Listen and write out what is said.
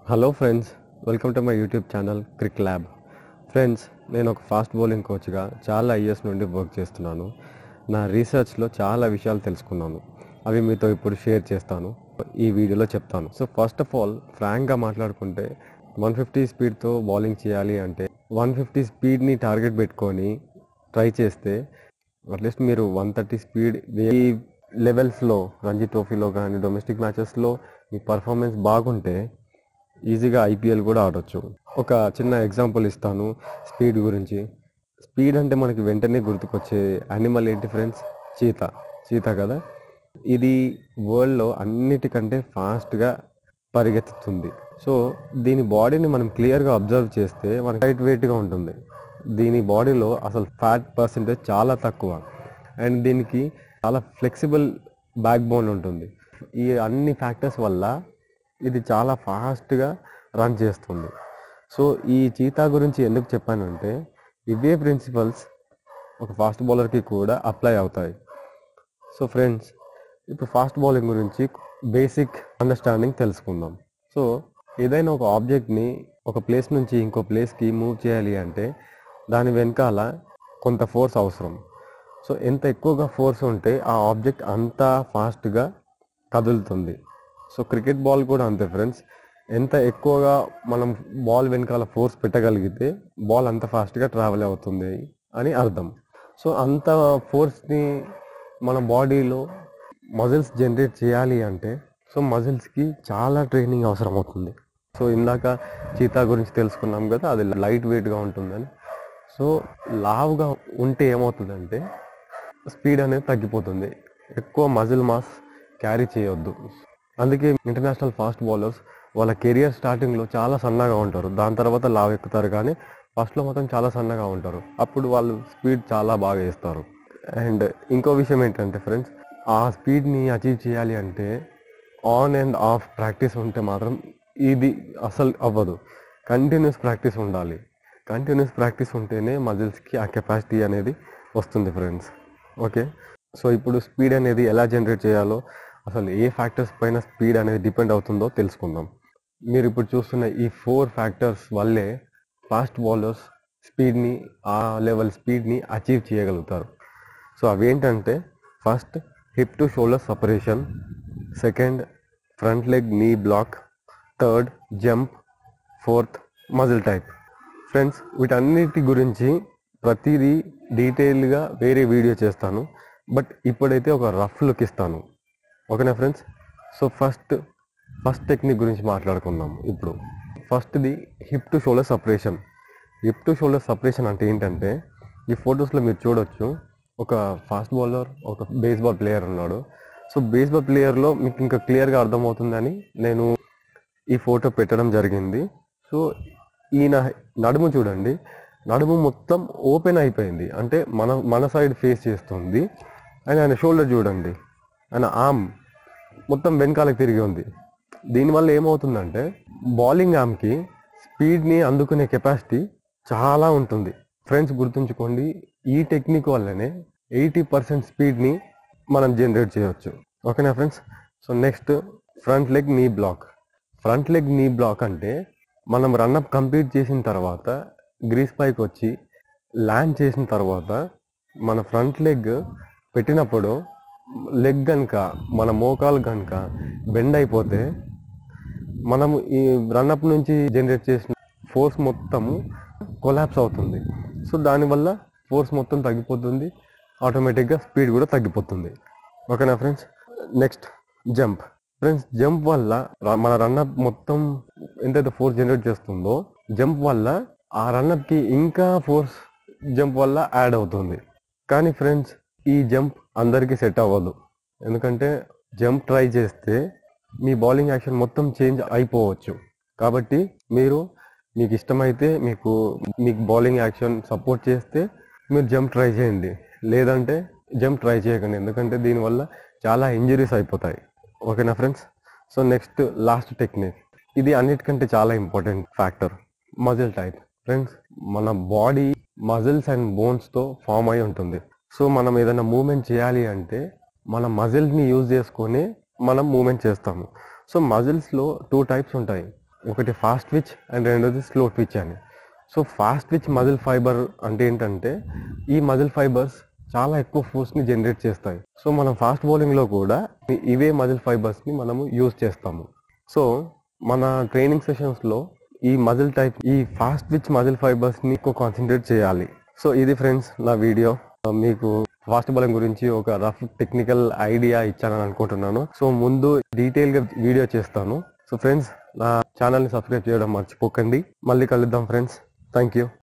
hello friends welcome to my YouTube channel cric lab friends నేను ఒక fast bowling కోచ్గా చాలా ఇయర్స్ నుండి వర్క్ చేస్తున్నాను నా రీసెర్చ్లో చాలా విషయాలు తెలుసుకున్నాను అవి మీతో ఇప్పుడు షేర్ చేస్తాను ఈ వీడియోలో చెప్తాను సో ఫస్ట్ ఆఫ్ ఆల్ ఫ్రాంక్గా మాట్లాడుకుంటే వన్ ఫిఫ్టీ స్పీడ్తో బౌలింగ్ చేయాలి అంటే వన్ ఫిఫ్టీ స్పీడ్ని టార్గెట్ పెట్టుకొని ట్రై చేస్తే అట్లీస్ట్ మీరు వన్ థర్టీ స్పీడ్ ఈ లెవెల్స్లో రంజీ ట్రోఫీలో కానీ డొమెస్టిక్ మ్యాచెస్లో మీ పర్ఫార్మెన్స్ బాగుంటే ఈజీగా ఐపీఎల్ కూడా ఆడొచ్చు ఒక చిన్న ఎగ్జాంపుల్ ఇస్తాను స్పీడ్ గురించి స్పీడ్ అంటే మనకి వెంటనే గుర్తుకొచ్చే యానిమల్ ఏంటి ఫ్రెండ్స్ చీత చీత కదా ఇది వరల్డ్లో అన్నిటికంటే ఫాస్ట్గా పరిగెత్తుతుంది సో దీని బాడీని మనం క్లియర్గా అబ్జర్వ్ చేస్తే మనకి లైట్ వెయిట్గా ఉంటుంది దీని బాడీలో అసలు ఫ్యాట్ పర్సెంటేజ్ చాలా తక్కువ అండ్ దీనికి చాలా ఫ్లెక్సిబుల్ బ్యాక్ బోన్ ఉంటుంది ఈ అన్ని ఫ్యాక్టర్స్ వల్ల ఇది చాలా ఫాస్ట్గా రన్ చేస్తుంది సో ఈ చీతా గురించి ఎందుకు చెప్పానంటే ఇవే ప్రిన్సిపల్స్ ఒక ఫాస్ట్ బౌలర్కి కూడా అప్లై అవుతాయి సో ఫ్రెండ్స్ ఇప్పుడు ఫాస్ట్ బౌలింగ్ గురించి బేసిక్ అండర్స్టాండింగ్ తెలుసుకుందాం సో ఏదైనా ఒక ఆబ్జెక్ట్ని ఒక ప్లేస్ నుంచి ఇంకో ప్లేస్కి మూవ్ చేయాలి అంటే దాని వెనకాల కొంత ఫోర్స్ అవసరం సో ఎంత ఎక్కువగా ఫోర్స్ ఉంటే ఆ ఆబ్జెక్ట్ అంత ఫాస్ట్గా కదులుతుంది సో క్రికెట్ బాల్ కూడా అంతే ఫ్రెండ్స్ ఎంత ఎక్కువగా మనం బాల్ వెనకాల ఫోర్స్ పెట్టగలిగితే బాల్ అంత ఫాస్ట్గా ట్రావెల్ అవుతుంది అని అర్థం సో అంత ఫోర్స్ని మన బాడీలో మజిల్స్ జనరేట్ చేయాలి అంటే సో మజిల్స్కి చాలా ట్రైనింగ్ అవసరం అవుతుంది సో ఇందాక చీతా గురించి తెలుసుకున్నాం కదా అది లైట్ వెయిట్గా ఉంటుందని సో లావుగా ఉంటే ఏమవుతుందంటే స్పీడ్ అనేది తగ్గిపోతుంది ఎక్కువ మజిల్ మాస్ క్యారీ చేయొద్దు అందుకే ఇంటర్నేషనల్ ఫాస్ట్ బౌలర్స్ వాళ్ళ కెరియర్ స్టార్టింగ్లో చాలా సన్నగా ఉంటారు దాని తర్వాత లావ్ ఎక్కుతారు కానీ ఫస్ట్లో మాత్రం చాలా సన్నగా ఉంటారు అప్పుడు వాళ్ళు స్పీడ్ చాలా బాగా వేస్తారు అండ్ ఇంకో విషయం ఏంటంటే ఫ్రెండ్స్ ఆ స్పీడ్ని అచీవ్ చేయాలి అంటే ఆన్ అండ్ ఆఫ్ ప్రాక్టీస్ ఉంటే మాత్రం ఇది అసలు అవ్వదు కంటిన్యూస్ ప్రాక్టీస్ ఉండాలి కంటిన్యూస్ ప్రాక్టీస్ ఉంటేనే మజిల్స్కి ఆ కెపాసిటీ అనేది వస్తుంది ఫ్రెండ్స్ ఓకే సో ఇప్పుడు స్పీడ్ అనేది ఎలా జనరేట్ చేయాలో అసలు ఏ ఫ్యాక్టర్స్ పైన స్పీడ్ అనేది డిపెండ్ అవుతుందో తెలుసుకుందాం మీరు ఇప్పుడు చూస్తున్న ఈ ఫోర్ ఫ్యాక్టర్స్ వల్లే ఫాస్ట్ బౌలర్స్ స్పీడ్ని ఆ లెవెల్ స్పీడ్ని అచీవ్ చేయగలుగుతారు సో అవేంటంటే first hip to shoulder separation second front leg knee block third jump fourth muscle type friends వీటన్నిటి గురించి ప్రతిదీ డీటెయిల్గా వేరే వీడియో చేస్తాను బట్ ఇప్పుడైతే ఒక రఫ్ లుక్ ఇస్తాను ఓకేనా friends so first first technique గురించి మాట్లాడుకుందాం ఇప్పుడు ఫస్ట్ది hip to shoulder separation hip to shoulder separation అంటే ఏంటంటే ఈ ఫొటోస్లో మీరు చూడొచ్చు ఒక ఫాస్ట్ బౌలర్ ఒక బేస్బాల్ ప్లేయర్ ఉన్నాడు సో బేస్బాల్ ప్లేయర్లో మీకు ఇంకా క్లియర్గా అర్థమవుతుందని నేను ఈ ఫోటో పెట్టడం జరిగింది సో ఈయన నడుము చూడండి నడుము మొత్తం ఓపెన్ అయిపోయింది అంటే మన మన సైడ్ ఫేస్ చేస్తుంది అండ్ ఆయన షోల్డర్ చూడండి ఆయన ఆర్మ్ మొత్తం వెనకాలకు తిరిగి ఉంది దీనివల్ల ఏమవుతుందంటే బౌలింగ్ ఆర్మ్కి స్పీడ్ని అందుకునే కెపాసిటీ చాలా ఉంటుంది ఫ్రెండ్స్ గుర్తుంచుకోండి ఈ టెక్నిక్ వల్లనే ఎయిటీ పర్సెంట్ స్పీడ్ని మనం జనరేట్ చేయవచ్చు ఓకేనా friends so next front leg knee block front leg knee block అంటే మనం రన్అప్ కంప్లీట్ చేసిన తర్వాత గ్రీస్ పైకి వచ్చి ల్యాండ్ చేసిన తర్వాత మన ఫ్రంట్ లెగ్ పెట్టినప్పుడు లెగ్ కనుక మన మోకాలు కనుక బెండ్ అయిపోతే మనం ఈ రన్అప్ నుంచి జనరేట్ చేసిన ఫోర్స్ మొత్తము కొలాప్స్ అవుతుంది సో దానివల్ల ఫోర్స్ మొత్తం తగ్గిపోతుంది ఆటోమేటిక్గా స్పీడ్ కూడా తగ్గిపోతుంది ఓకేనా friends next jump friends jump వల్ల ర- మన రన్అప్ మొత్తం ఎంతైతే ఫోర్స్ జనరేట్ చేస్తుందో జంప్ వల్ల ఆ రన్అప్కి ఇంకా ఫోర్స్ జంప్ వల్ల యాడ్ అవుతుంది కానీ ఫ్రెండ్స్ ఈ జంప్ అందరికీ సెట్ అవ్వదు ఎందుకంటే జంప్ ట్రై చేస్తే మీ బౌలింగ్ యాక్షన్ మొత్తం చేంజ్ అయిపోవచ్చు కాబట్టి మీరు మీకు ఇష్టమైతే మీకు మీకు బౌలింగ్ యాక్షన్ సపోర్ట్ చేస్తే మీరు జంప్ ట్రై చేయండి లేదంటే జంప్ ట్రై చేయకండి ఎందుకంటే దీనివల్ల చాలా ఇంజరీస్ అయిపోతాయి ఓకేనా friends so next last technique ఇది అన్నిటికంటే చాలా important factor muscle type friends మన బాడీ మజిల్స్ అండ్ బోన్స్తో ఫామ్ అయి ఉంటుంది సో మనం ఏదైనా మూమెంట్ చేయాలి అంటే మన మజిల్ని యూజ్ చేసుకొని మనం మూమెంట్ చేస్తాము సో మజిల్స్లో టూ టైప్స్ ఉంటాయి ఒకటి ఫాస్ట్ ట్విచ్ అండ్ రెండోది స్లో ట్విచ్ అని so fast twitch muscle fibre అంటే ఏంటంటే ఈ మజిల్ ఫైబర్స్ చాలా ఎక్కువ ఫోర్స్ని జనరేట్ చేస్తాయి సో మనం ఫాస్ట్ బౌలింగ్లో కూడా ఇ- ఇవే మజిల్ ఫైబర్స్ని మనము యూజ్ చేస్తాము సో మన ట్రైనింగ్ సెషన్స్లో ఈ మజిల్ టైప్ ఈ ఫాస్ట్ విచ్ మజిల్ ఫైబర్స్ని ఎక్కువ కాన్సన్ట్రేట్ చేయాలి సో ఇది ఫ్రెండ్స్ నా వీడియో మీకు ఫాస్ట్ బౌలింగ్ గురించి ఒక రఫ్ టెక్నికల్ ఐడియా ఇచ్చానని అనుకుంటున్నాను సో ముందు డీటెయిల్గా వీడియో చేస్తాను సో ఫ్రెండ్స్ నా ఛానల్ని సబ్స్క్రైబ్ చేయడం మర్చిపోకండి మళ్ళీ కలుద్దాం ఫ్రెండ్స్ థ్యాంక్ యూ